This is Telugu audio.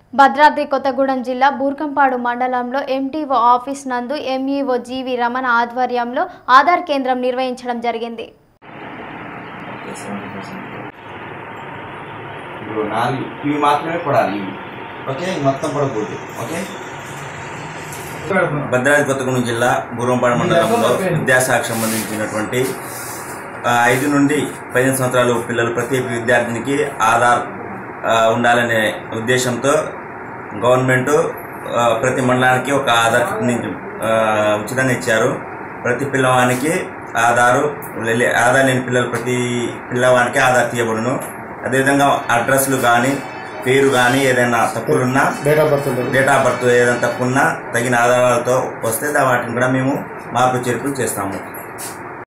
భద్రాద్రి కొత్తగూడెం జిల్లా బూర్కంపాడు మండలంలో ఎంటీఓ ఆఫీస్ నందు ఎంఈఓ జీవి రమణ ఆధ్వర్యంలో ఆధార్ కేంద్రం నిర్వహించడం జరిగింది ఇప్పుడు నాలుగు ఇవి మాత్రమే పడాలి ఇవి ఓకే ఇవి మొత్తం పడకూడదు ఓకే భద్రాద్రి కొత్తగూడెం జిల్లా బూరంపాడు మండలంలో విద్యాశాఖకు సంబంధించినటువంటి ఆ, ఐదు నుండి పదిహేను సంవత్సరాలు పిల్లలు ప్రతి విద్యార్థినికి ఆధార్ ఆ, ఉండాలనే ఉద్దేశంతో గవర్నమెంట్ ఆ, ప్రతి మండలానికి ఒక ఆధార్ కిట్ని ఆ, ఉచితంగా ఇచ్చారు ప్రతి పిల్లవానికి ఆధారు లే- ఆధార్ లేని పిల్లలు ప్రతి పిల్లవానికి ఆధార్ తీయబడును అదేవిధంగా అడ్రస్లు కానీ పేరు కానీ ఏదైనా తప్పులున్నా డేట్ ఆఫ్ బర్త్ ఉంటుంది డేట్ ఆఫ్ బర్త్ ఏదైనా తప్పున్నా తగిన ఆధారాలతో వస్తే దా- వాటిని కూడా మేము మార్పు చేర్పులు చేస్తాము